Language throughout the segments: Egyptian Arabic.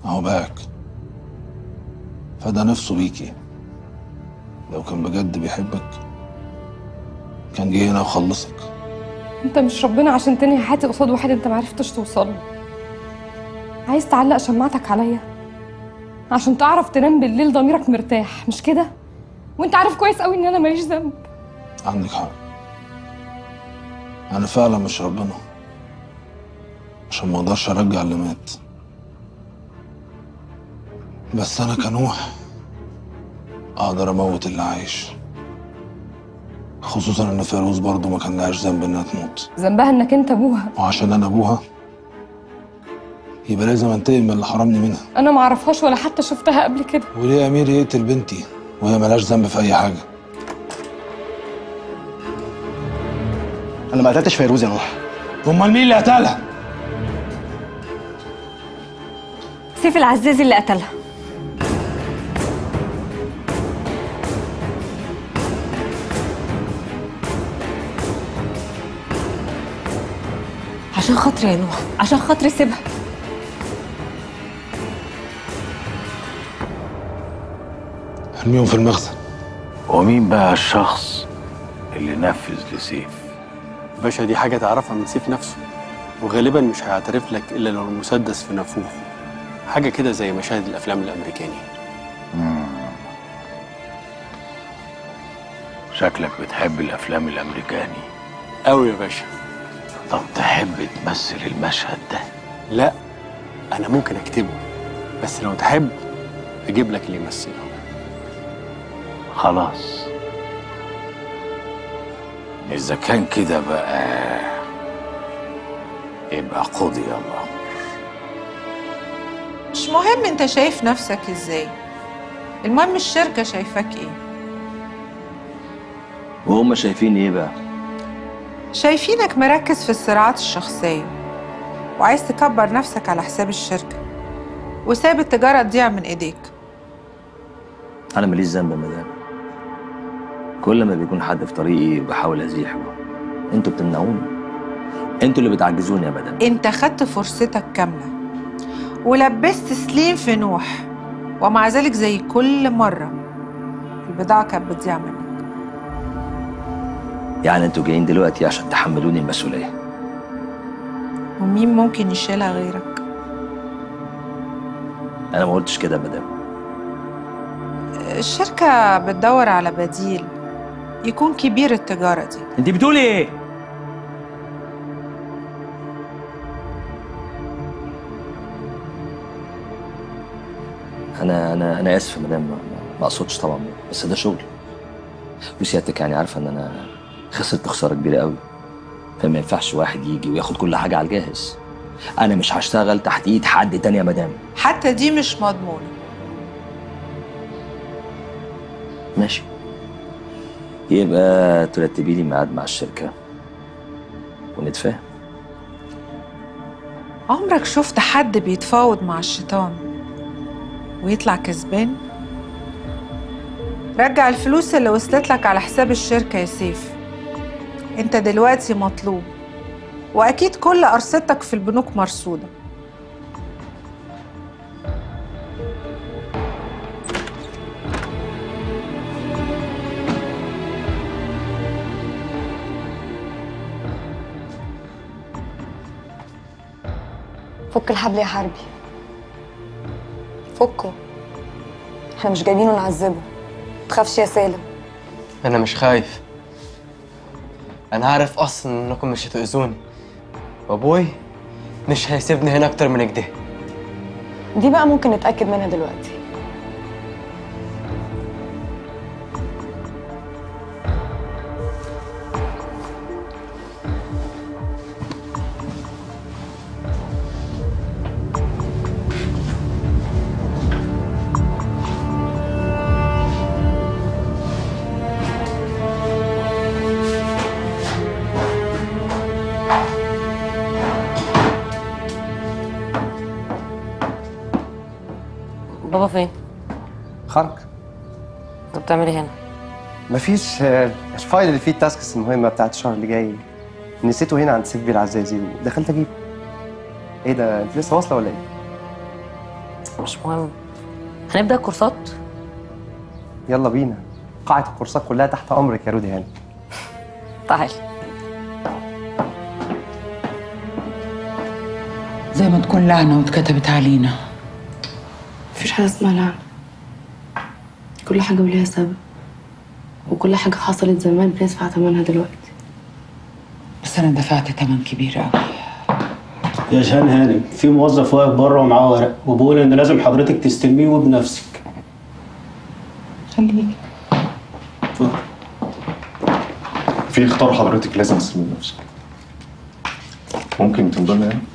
اهو باعك فده نفسه بيكي لو كان بجد بيحبك كان جه هنا وخلصك انت مش ربنا عشان تنهي حياتي قصاد واحد انت معرفتش توصل له عايز تعلق شماعتك عليا عشان تعرف تنام بالليل ضميرك مرتاح مش كده وانت عارف كويس قوي ان انا ماليش ذنب عندك حق انا فعلا مش ربنا عشان ما اقدرش ارجع اللي مات بس انا كنوح اقدر اموت اللي عايش خصوصا ان فيروز برضه ما كان لهاش ذنب انها تموت ذنبها انك انت ابوها وعشان انا ابوها يبقى لازم انتقم من اللي حرمني منها انا ما اعرفهاش ولا حتى شفتها قبل كده وليه امير يقتل بنتي وهي ملهاش ذنب في اي حاجه انا ما قتلتش فيروز يا نوح امال مين اللي قتلها سيف العزازي اللي قتلها عشان خاطري يا نوح عشان خاطري سيبها ارميهم في المخزن ومين بقى الشخص اللي نفذ لسيف باشا دي حاجة تعرفها من سيف نفسه وغالبا مش هيعترف لك إلا لو المسدس في نافوخه حاجة كده زي مشاهد الأفلام الأمريكاني شكلك بتحب الافلام الامريكاني أوي يا باشا طب تحب تمثل المشهد ده لا أنا ممكن أكتبه بس لو تحب أجيب لك اللي يمثله خلاص اذا كان كده بقى يبقى قضي الامر مش مهم انت شايف نفسك ازاي المهم الشركة شايفاك ايه وهم شايفين ايه بقى؟ شايفينك مركز في الصراعات الشخصية وعايز تكبر نفسك على حساب الشركة وسايب التجارة تضيع من ايديك انا ماليش ذنب يا مدام كل ما بيكون حد في طريقي بحاول ازيحه انتوا بتمنعوني انتوا اللي بتعجزوني يا مدام انت خدت فرصتك كاملة ولبست سليم في نوح ومع ذلك زي كل مرة البضاعة كانت بتضيع منك يعني انتوا جايين دلوقتي عشان تحملوني المسؤوليه ومين ممكن يشيلها غيرك انا ما قلتش كده يا مدام الشركة بتدور على بديل يكون كبير التجارة دي انت بتقولي ايه انا انا انا اسف يا مدام ما- ما- ما اقصدش طبعا بس ده شغل وسيادتك يعني عارفه ان انا خسرت خساره كبيره قوي فما ينفعش واحد يجي وياخد كل حاجه على الجاهز انا مش هشتغل تحت ايد حد تاني يا مدام حتى دي مش مضمونة ماشي يبقى ترتبي لي ميعاد مع الشركه ونتفاهم عمرك شفت حد بيتفاوض مع الشيطان ويطلع كسبان؟ رجع الفلوس اللي وصلت لك على حساب الشركة يا سيف انت دلوقتي مطلوب واكيد كل ارصدتك في البنوك مرصودة فك الحبل يا حربي فكه احنا مش جايبينه نعذبه متخافش يا سالم انا مش خايف انا عارف اصلا انكم مش هتأذوني وابوي مش هيسيبني هنا اكتر من كده دي بقى ممكن نتأكد منها دلوقتي بابا فين؟ خرج انت بتعمل ايه هنا؟ مفيش آه، الفايل اللي فيه التاسكس المهمه بتاعت الشهر اللي جاي نسيته هنا عند سيف بيه العزازي ودخلت اجيبه ايه ده انت لسه واصله ولا ايه مش مهم هنبدا الكورسات يلا بينا قاعة الكورسات كلها تحت أمرك يا رودي هاني تعال زي ما تكون لعنة واتكتبت علينا مفيش حاجة اسمها لعنة كل حاجة وليها سبب وكل حاجة حصلت زمان بندفع ثمنها دلوقتي بس أنا دفعت تمن كبير أوي يا جان هانم في موظف واقف بره ومعاه ورق وبيقول ان لازم حضرتك تستلميه وبنفسك خليك في اختار حضرتك لازم تسمي نفسك ممكن تنضم يعني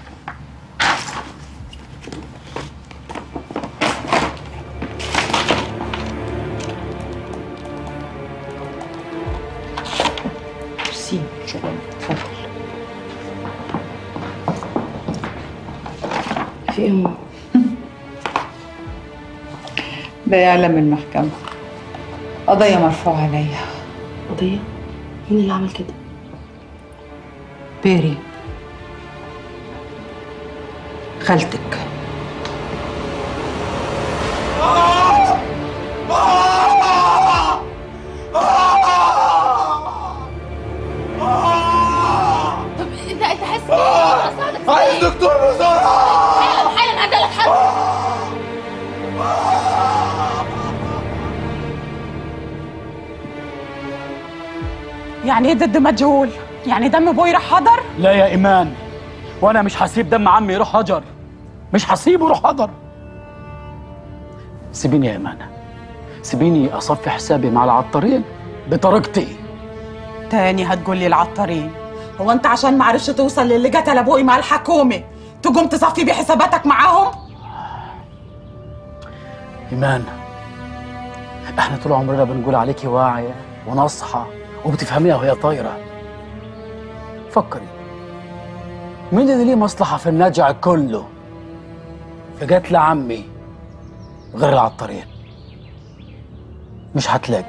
ميرسي شكرا اتفضل في ايه يا ماما؟ ده يعلم المحكمة قضية مرفوعة عليا قضية؟ مين اللي عمل كده؟ بيري خالتك طب انت انت حاسس بايه؟ عايز دكتور بسرعه حالا حالا عدلك حالا يعني ايه ضد مجهول؟ يعني دم ابوي راح حضر؟ لا يا ايمان وانا مش هسيب دم عمي يروح هجر مش هسيبه يروح هجر سيبيني يا ايمان سيبيني اصفي حسابي مع العطارين بطريقتي تاني هتقول لي العطارين هو انت عشان ما عرفش توصل للي قتل ابوي مع الحكومه تقوم تصفي بيه حساباتك معاهم؟ ايمان احنا طول عمرنا بنقول عليكي واعيه وناصحه وبتفهميها وهي طايره فكري مين اللي ليه مصلحه في النجع كله في قتل عمي غير العطارين مش هتلاقي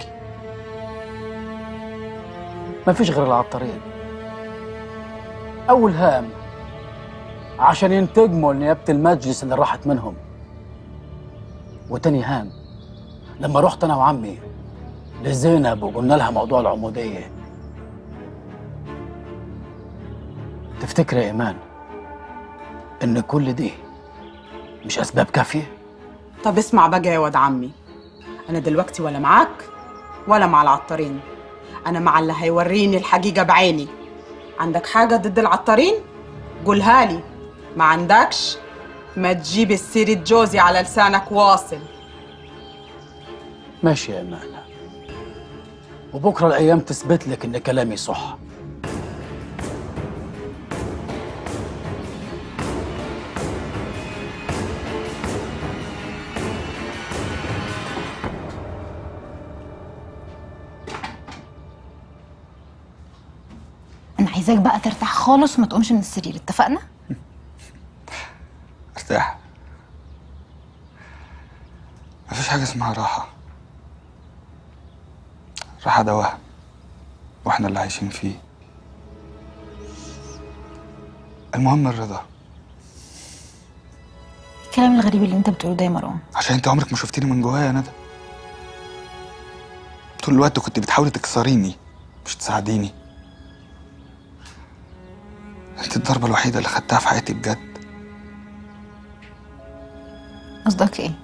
مفيش غير العطارين اول هام عشان ينتجموا لنيابه المجلس اللي راحت منهم وتاني هام لما رحت انا وعمي لزينب وقلنا لها موضوع العموديه تفتكر يا ايمان ان كل دي مش اسباب كافيه طب اسمع بقى يا واد عمي انا دلوقتي ولا معاك ولا مع العطارين انا مع اللي هيوريني الحقيقه بعيني عندك حاجه ضد العطارين قولها لي ما عندكش ما تجيب السيرة جوزي على لسانك واصل ماشي يا ايمان وبكره الايام تثبت لك ان كلامي صح انا عايزاك بقى ترتاح خالص وما تقومش من السرير اتفقنا ارتاح مفيش حاجة اسمها راحة راحة ده وهم واحنا اللي عايشين فيه المهم الرضا الكلام الغريب اللي انت بتقوله ده يا مروان عشان انت عمرك ما شفتيني من جوايا يا ندى طول الوقت كنت بتحاولي تكسريني مش تساعديني انت الضربة الوحيدة اللي خدتها في حياتي بجد قصدك ايه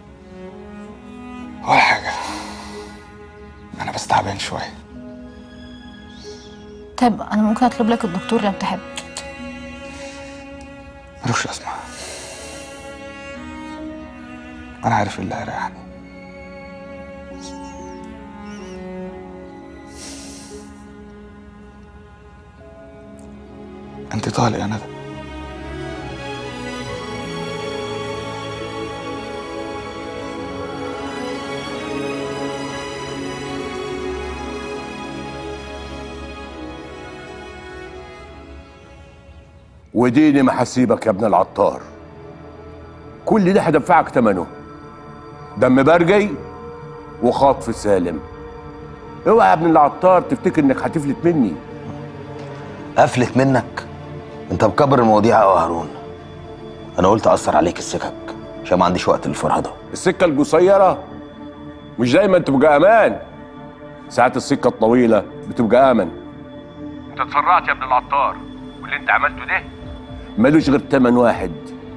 ولا حاجة أنا بس تعبان شوية طيب انا ممكن اطلب لك الدكتور لو تحب ملوش لازمة أنا عارف إيه اللي هيريحني أنت طالق يا ندى وديني ما هسيبك يا ابن العطار كل ده هدفعك ثمنه دم برجي وخطف سالم اوعى يا ابن العطار تفتكر انك هتفلت مني افلت منك انت مكبر المواضيع قوي يا هارون انا قلت اثر عليك السكك عشان ما عنديش وقت للفرهده السكه القصيره مش دايما تبقى امان ساعات السكه الطويله بتبقى امن انت اتسرعت يا ابن العطار واللي انت عملته ده ملوش غير تمن واحد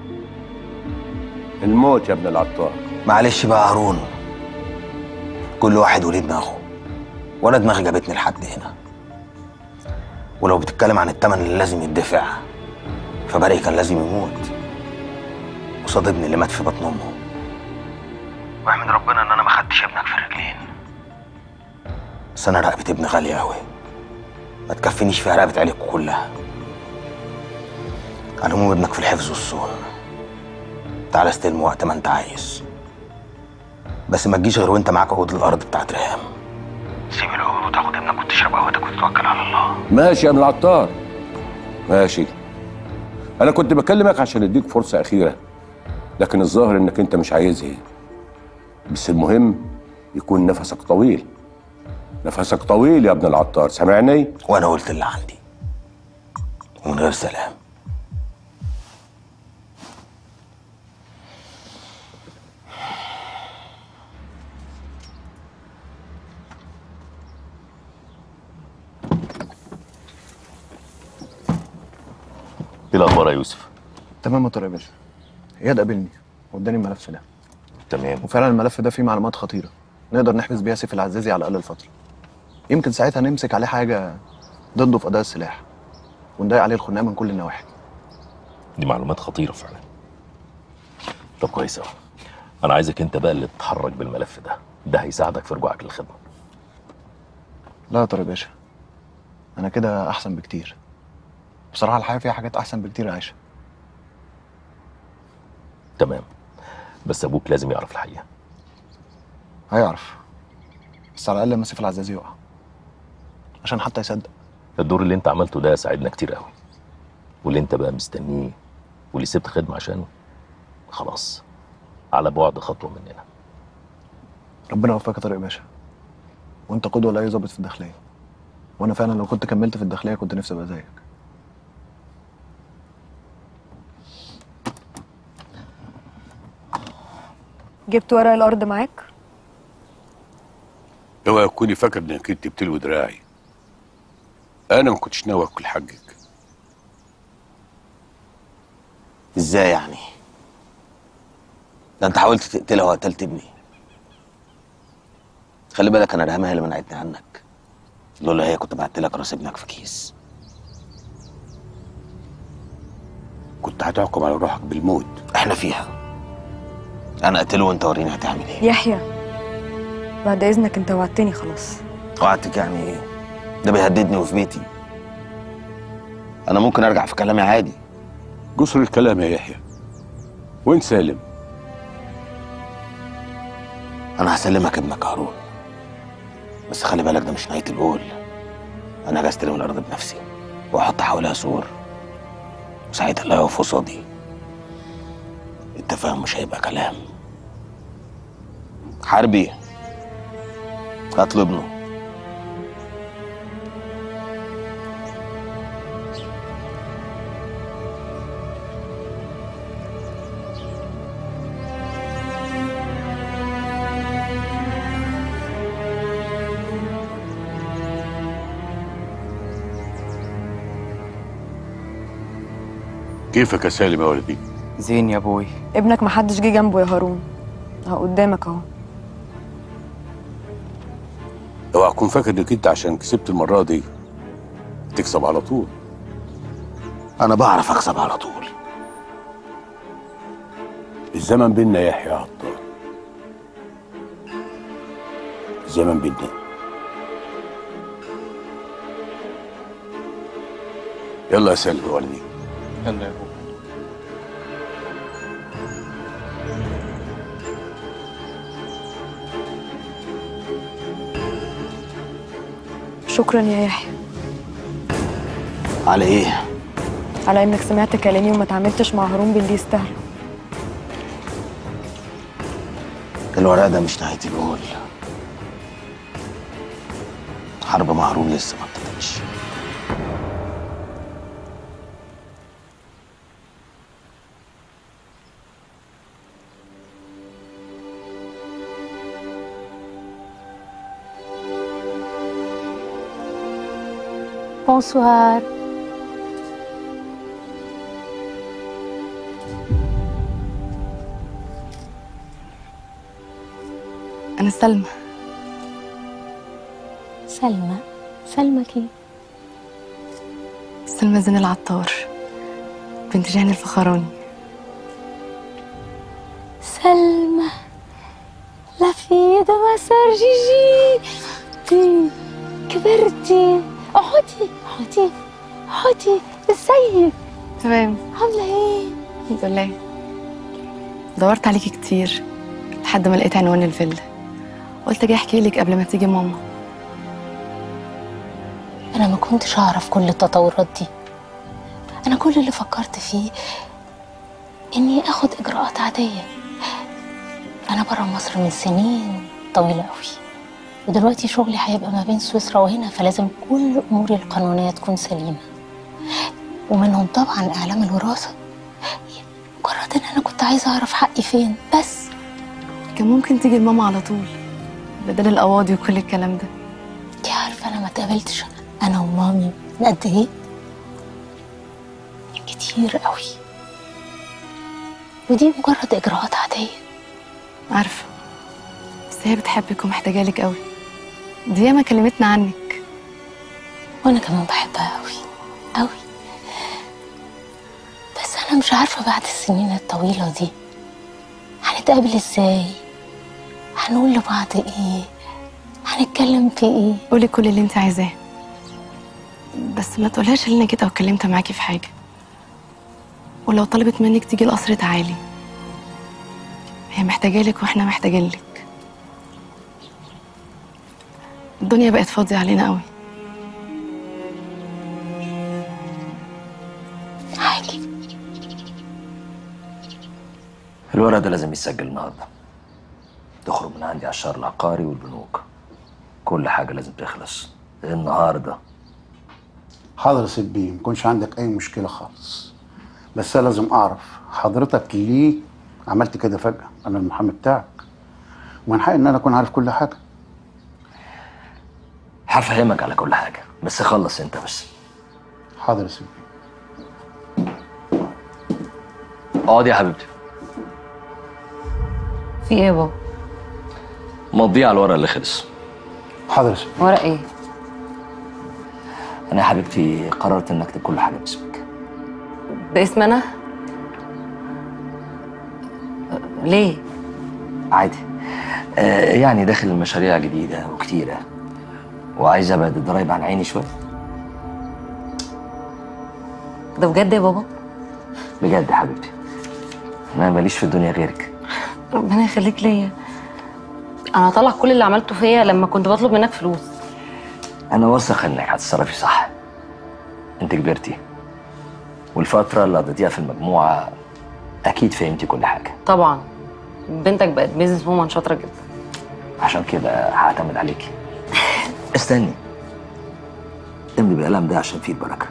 الموت يا ابن العطار معلش بقى يا هارون كل واحد وليه دماغه وانا دماغي جابتني لحد هنا ولو بتتكلم عن التمن اللي لازم يدفع فبري كان لازم يموت قصاد ابني اللي مات في بطن امه واحمد ربنا ان انا ما خدتش ابنك في رجلين بس انا رقبه ابني غاليه قوي ما تكفينيش فيها رقبه عيلتكم كلها على العموم ابنك في الحفظ والصون تعالى استلمه وقت ما انت عايز بس ما تجيش غير وانت معاك عقود الارض بتاعت ريهام سيب العقود وتاخد ابنك وتشرب قهوتك وتتوكل على الله ماشي يا ابن العطار ماشي انا كنت بكلمك عشان اديك فرصه اخيره لكن الظاهر انك انت مش عايزها بس المهم يكون نفسك طويل نفسك طويل يا ابن العطار سامعني وانا قلت اللي عندي ومن غير سلام ايه الاخبار يا يوسف تمام يا طارق يا باشا اياد قابلني واداني الملف ده تمام وفعلا الملف ده فيه معلومات خطيره نقدر نحبس بيها سيف العزازي على الاقل الفتره يمكن ساعتها نمسك عليه حاجه ضده في قضايا السلاح ونضيق عليه الخناق من كل النواحي دي معلومات خطيره فعلا طب كويس قوي انا عايزك انت بقى اللي تتحرك بالملف ده ده هيساعدك في رجوعك للخدمه لا يا طارق باشا انا كده احسن بكتير بصراحه الحياه فيها حاجات احسن بكتير يا عايشه تمام بس ابوك لازم يعرف الحقيقه هيعرف بس على الاقل لما سيف العزازي يقع عشان حتى يصدق الدور اللي انت عملته ده ساعدنا كتير قوي واللي انت بقى مستنيه واللي سبت خدمه عشانه خلاص على بعد خطوه مننا ربنا يوفقك يا طارق باشا وانت قدوه لاي ظابط في الداخليه وانا فعلا لو كنت كملت في الداخليه كنت نفسي ابقى زيك جبت ورق الارض معاك اوعى تكوني فاكر انك انت بتلوي دراعي انا ما كنتش ناوي اكل حقك ازاي يعني ده انت حاولت تقتلها وقتلت ابني خلي بالك انا رهامه هي اللي منعتني عنك لولا هي كنت بعت لك راس ابنك في كيس كنت هتحكم على روحك بالموت احنا فيها انا اقتله وانت وريني هتعمل ايه يحيى بعد اذنك انت وعدتني خلاص وقعدتك يعني ايه ده بيهددني وفي بيتي انا ممكن ارجع في كلامي عادي قصر الكلام يا يحيى وين سالم انا هسلمك ابنك هارون بس خلي بالك ده مش نهايه القول انا هاجي استلم الارض بنفسي واحط حواليها سور وساعتها اللي هيقف قصادي التفاهم مش هيبقى كلام حربي هات له ابنه كيفك يا سالم يا ولدي زين يا ابوي ابنك محدش جه جنبه يا هارون اهو قدامك اهو اوعى تكون فاكر انك انت عشان كسبت المره دي تكسب على طول انا بعرف اكسب على طول الزمن بينا يا يحيى عطار الزمن بينا يلا يا سالم يا ولدي يلا يا ابو شكرا يا يحيى على ايه على انك سمعت كلامي وما تعاملتش مع هارون باللي يستاهله الورق ده مش نهايه القول حرب مع هارون لسه ما ابتدتش بونسوار أنا سلمى سلمى سلمى كيف سلمى زين العطار بنت جهان الفخراني سلمى لا في ده مسار جيجي تي كبرتي اقعدي اقعدي اقعدي ازيك تمام عامله ايه الحمد لله دورت عليكي كتير لحد ما لقيت عنوان الفيلا قلت اجي احكي لك قبل ما تيجي ماما انا ما كنتش اعرف كل التطورات دي انا كل اللي فكرت فيه اني اخد اجراءات عاديه انا بره مصر من سنين طويله قوي ودلوقتي شغلي هيبقى ما بين سويسرا وهنا فلازم كل اموري القانونيه تكون سليمه ومنهم طبعا اعلام الوراثه مجرد ان انا كنت عايزه اعرف حقي فين بس كان ممكن تيجي لماما على طول بدل القواضي وكل الكلام ده انت عارفه انا ما اتقابلتش انا ومامي من قد ايه من كتير قوي ودي مجرد اجراءات عاديه عارفه بس هي بتحبك ومحتاجالك قوي دي ياما كلمتنا عنك وانا كمان بحبها قوي قوي بس انا مش عارفه بعد السنين الطويله دي هنتقابل ازاي هنقول لبعض ايه هنتكلم في ايه قولي كل اللي انت عايزاه بس ما تقولهاش ان انا جيت او اتكلمت معاكي في حاجه ولو طلبت منك تيجي القصر تعالي هي محتاجالك واحنا محتاجينلك الدنيا بقت فاضيه علينا قوي هاجي الورق ده لازم يتسجل النهارده تخرج من عندي على الشهر العقاري والبنوك كل حاجه لازم تخلص النهارده حاضر يا سيد بيه ميكونش عندك اي مشكله خالص بس انا لازم اعرف حضرتك ليه عملت كده فجاه انا المحامي بتاعك ومن حقي ان انا اكون عارف كل حاجه هفهمك على كل حاجه بس خلص انت بس حاضر يا سيد اقعدي يا حبيبتي في ايه يا بابا مضيع على الورق اللي خلص حاضر يا سيد ورق ايه انا يا حبيبتي قررت ان اكتب كل حاجه باسمك باسم انا ليه عادي آه يعني داخل المشاريع جديده وكتيره وعايز ابعد الضرايب عن عيني شويه ده بجد يا بابا بجد يا حبيبتي انا ماليش في الدنيا غيرك ربنا يخليك ليا انا هطلع كل اللي عملته فيا لما كنت بطلب منك فلوس انا واثق انك هتتصرفي صح انت كبرتي والفتره اللي قضيتيها في المجموعه اكيد فهمتي كل حاجه طبعا بنتك بقت بيزنس وومن شاطره جدا عشان كده هعتمد عليكي استني امضي بالقلم ده عشان فيه البركه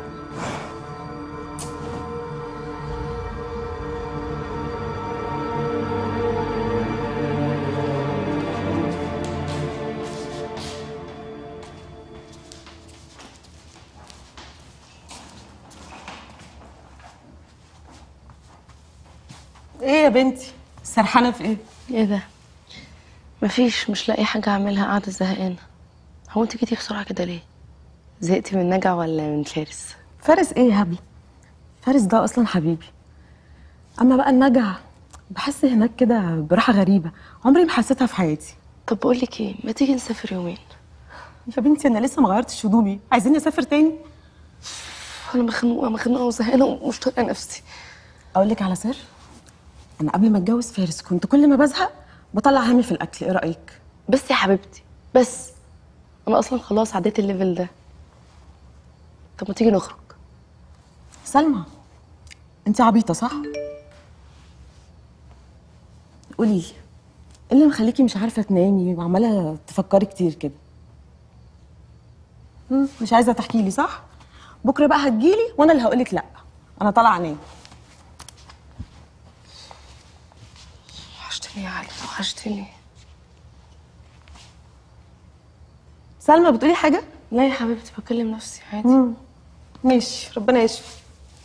ايه يا بنتي سرحانه في ايه ايه ده مفيش مش لاقي حاجه اعملها قاعده زهقانه هو انت جيتي بسرعه كده ليه زهقتي من نجع ولا من فارس فارس ايه يا هبل فارس ده اصلا حبيبي اما بقى النجع بحس هناك كده براحه غريبه عمري ما حسيتها في حياتي طب بقول لك ايه ما تيجي نسافر يومين يا بنتي انا لسه ما غيرتش هدومي عايزين نسافر تاني انا مخنوقه مخنوقه وزهقانه ومش طايقه نفسي اقول لك على سر انا قبل ما اتجوز فارس كنت كل ما بزهق بطلع همي في الاكل ايه رايك بس يا حبيبتي بس انا اصلا خلاص عديت الليفل ده طب ما تيجي نخرج سلمى انت عبيطه صح قولي لي ايه اللي مخليكي مش عارفه تنامي وعماله تفكري كتير كده مم، مش عايزه تحكي لي صح بكره بقى هتجيلي وانا اللي هقولك لا انا طالعه انام وحشتني يا علي وحشتني سلمى بتقولي حاجه لا يا حبيبتي بكلم نفسي عادي ماشي ربنا يشفي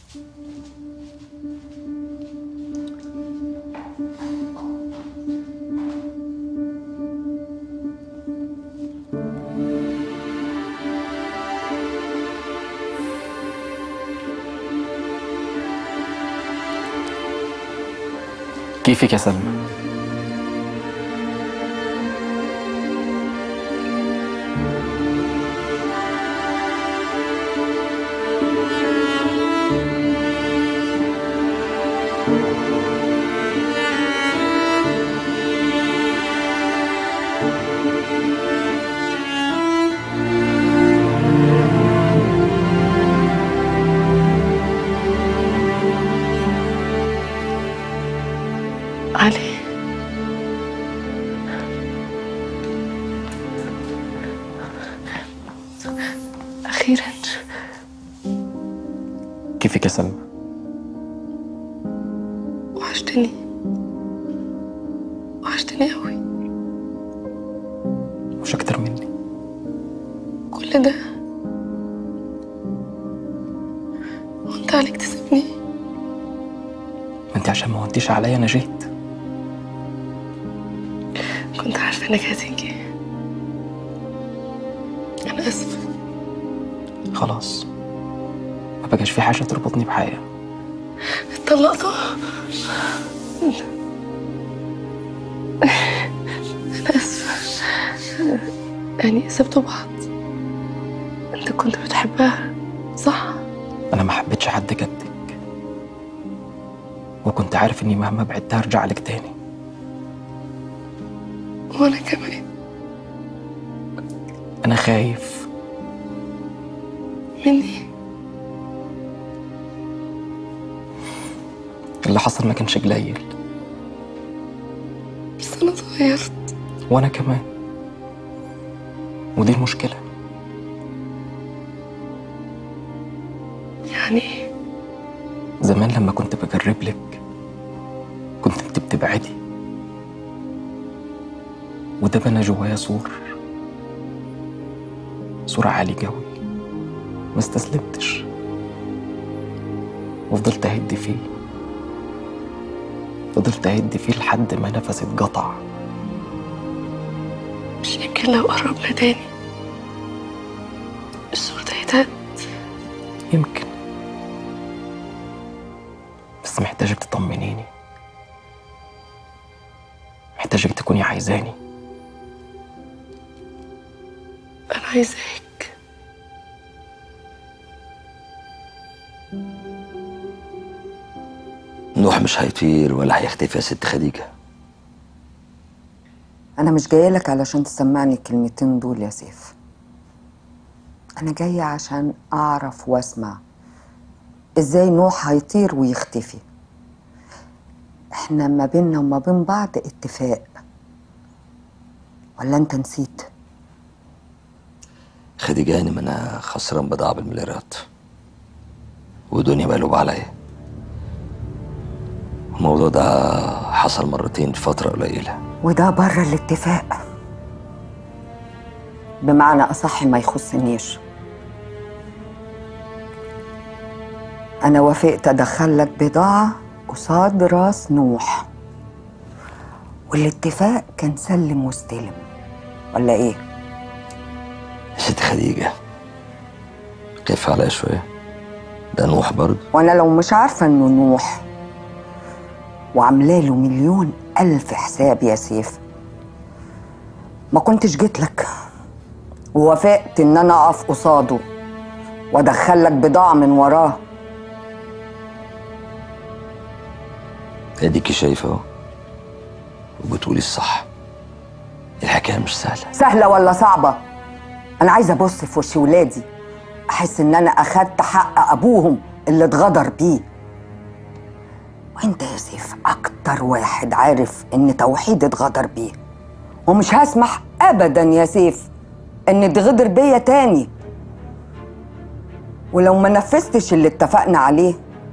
كيفك يا سلمى؟ علي أخيرا كيفك يا سلمى؟ وحشتني وحشتني أوي مش أكتر مني كل ده وانت عليك تسيبني ما انت عشان ما وانتيش عليا انا جيت كنت عارفة انك هتيجي أنا آسفة خلاص ما بقاش في حاجه تربطني بحياه اتطلقتوا أنا آسفة يعني سبتوا بعض أنت كنت بتحبها صح؟ انا ما حبيتش حد قدك وكنت عارف اني مهما بعدت هرجع لك تاني وأنا كمان انا خايف مني اللي حصل ما كانش قليل بس أنا اتغيرت وانا كمان ودي المشكله يعني زمان لما كنت بجرب لك كنت انت بتبعدي وده بنى جوايا سور سور عالي قوي ما استسلمتش وفضلت اهد فيه فضلت اهد فيه لحد ما نفسي اتقطع مش يمكن لو قربنا تاني السور ده يتهد يمكن بس محتاجك تطمنيني محتاجك تكوني عايزاني أنا عايزاك نوح مش هيطير ولا هيختفي يا ست خديجة أنا مش جاية لك علشان تسمعني الكلمتين دول يا سيف أنا جاية عشان أعرف وأسمع إزاي نوح هيطير ويختفي إحنا ما بيننا وما بين بعض اتفاق ولا أنت نسيت؟ خديجة يعني ما أنا خسران بضاعة بالمليارات ودنيا مقلوب عليا الموضوع ده حصل مرتين في فترة قليلة وده بره الاتفاق بمعنى أصح ما يخصنيش أنا وافقت أدخلك بضاعة قصاد راس نوح والاتفاق كان سلم واستلم ولا إيه؟ ست خديجة خف عليا شوية ده نوح برضه وأنا لو مش عارفة إنه نوح وعاملاله مليون ألف حساب يا سيف ما كنتش جيت لك ووافقت إن أنا أقف قصاده وأدخلك بضاعة من وراه اديكي شايفة اهو وبتقولي الصح الحكاية مش سهلة سهلة ولا صعبة؟ أنا عايزة أبص في وش ولادي أحس إن أنا أخدت حق أبوهم اللي اتغدر بيه وأنت يا سيف أكتر واحد عارف إن توحيد اتغدر بيه ومش هسمح أبدا يا سيف إن اتغدر بيا تاني ولو ما نفذتش اللي اتفقنا عليه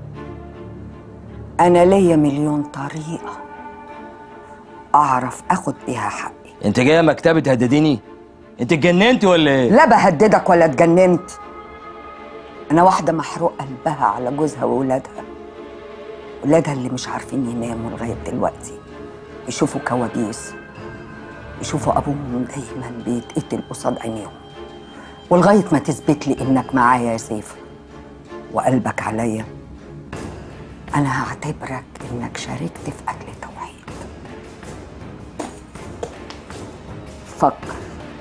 أنا ليا مليون طريقة أعرف أخد بيها حقي انت جاية مكتبة تهدديني انت اتجننتي ولا ايه لا بهددك ولا اتجننت أنا واحدة محروق قلبها على جوزها وولادها ولادها اللي مش عارفين يناموا لغاية دلوقتي يشوفوا كوابيس يشوفوا أبوهم دايما بيتقتل قصاد عينيهم ولغاية ما تثبت لي إنك معايا يا سيف وقلبك عليا أنا هعتبرك إنك شاركت في قتل توحيد فكر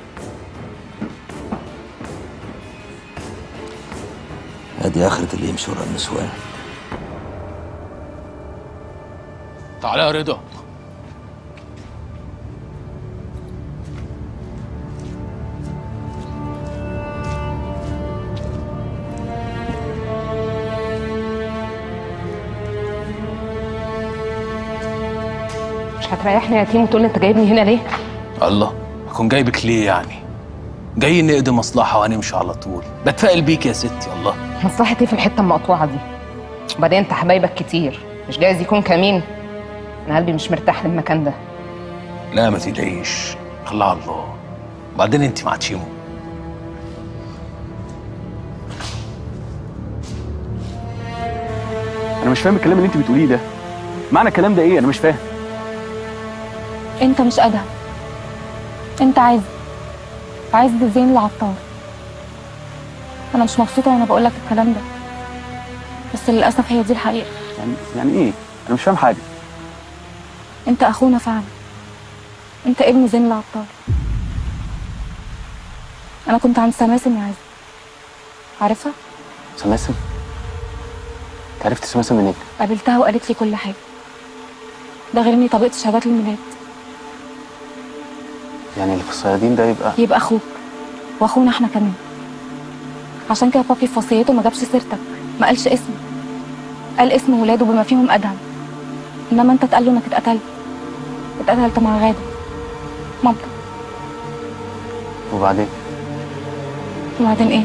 ادي اخرة اللي يمشي ورا النسوان تعالى يا رضا مش هتريحني يا يتيم وتقول لي انت جايبني هنا ليه الله اكون جايبك ليه يعني جاي نقضي مصلحه وهنمشي على طول بتفائل بيك يا ستي الله مصلحتي في الحته المقطوعه دي وبعدين انت حبايبك كتير مش جايز يكون كمين انا قلبي مش مرتاح للمكان ده لا ما تقلقيش خليها على الله بعدين انت مع تشيمو انا مش فاهم الكلام اللي انت بتقوليه ده معنى الكلام ده ايه انا مش فاهم انت مش ادهم انت عايز عايز زين العطار انا مش مبسوطه وانا بقول لك الكلام ده بس للاسف هي دي الحقيقه يعني يعني ايه انا مش فاهم حاجه انت اخونا فعلا انت ابن زين العطار انا كنت عند سماسم يا عز عارفها سماسم انت عرفت سماسم منين قابلتها وقالت لي كل حاجه ده غير اني طبقت شهادات الميلاد يعني اللي في الصيادين ده يبقى يبقى اخوك واخونا احنا كمان عشان كده بابي في وصيته ما جابش سيرتك ما قالش اسمك قال اسم ولاده بما فيهم ادهم انما انت اتقال له انك اتقتلت اتقتلت مع غاده مامتك وبعدين وبعدين ايه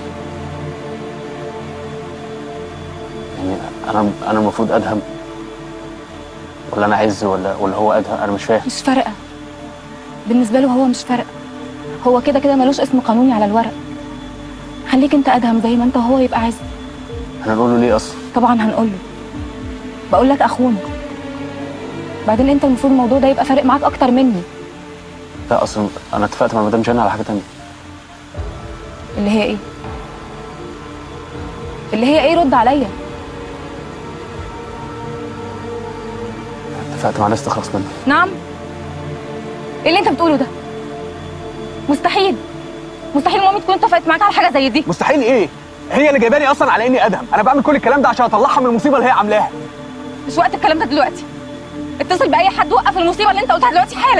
يعني انا انا المفروض ادهم ولا انا عز ولا ولا هو ادهم انا مش فاهم مش فارقه بالنسبه له هو مش فارقه هو كده كده ملوش اسم قانوني على الورق خليك انت ادهم زي ما انت وهو يبقى عز احنا نقول له ليه اصلا طبعا هنقول له بقول لك اخونا بعدين انت المفروض الموضوع ده يبقى فارق معاك اكتر مني لا اصلا انا اتفقت مع مدام جانا على حاجه تانية اللي هي ايه اللي هي ايه رد عليا اتفقت مع ناس تخلص مني نعم ايه اللي انت بتقوله ده مستحيل مستحيل مامي تكون اتفقت معاك على حاجه زي دي مستحيل ايه هي اللي جايباني اصلا على اني ادهم انا بعمل كل الكلام ده عشان اطلعها من المصيبه اللي هي عاملاها مش وقت الكلام ده دلوقتي اتصل باي حد وقف المصيبه اللي انت قلتها دلوقتي حالا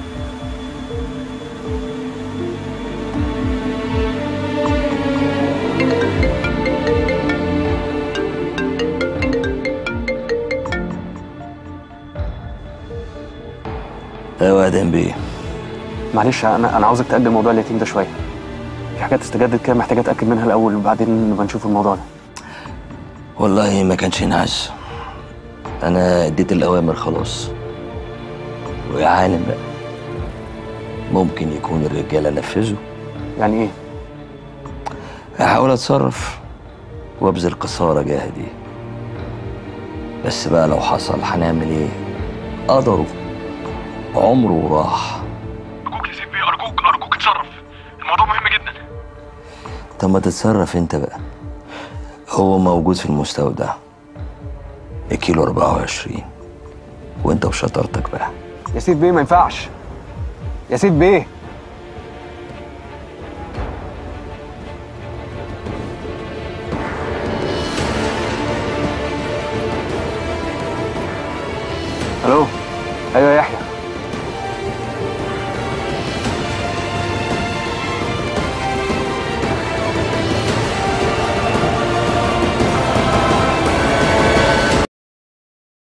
ايوه يا دمبي معلش انا انا عاوزك تاجل موضوع اليتيم ده شويه في حاجات استجدت كده محتاجه اتاكد منها الاول وبعدين نبقى نشوف الموضوع ده والله ما كانش ينعس انا اديت الاوامر خلاص ويا عالم بقى ممكن يكون الرجاله نفذوا يعني ايه هحاول اتصرف وابذل قصارى جهدي بس بقى لو حصل هنعمل ايه قدره عمره راح ارجوك يا سيدي ارجوك ارجوك اتصرف الموضوع مهم جدا طب ما تتصرف انت بقى هو موجود في المستودع الكيلو 24 وانت وشطارتك بقى يا سيد بيه ما ينفعش يا سيد بيه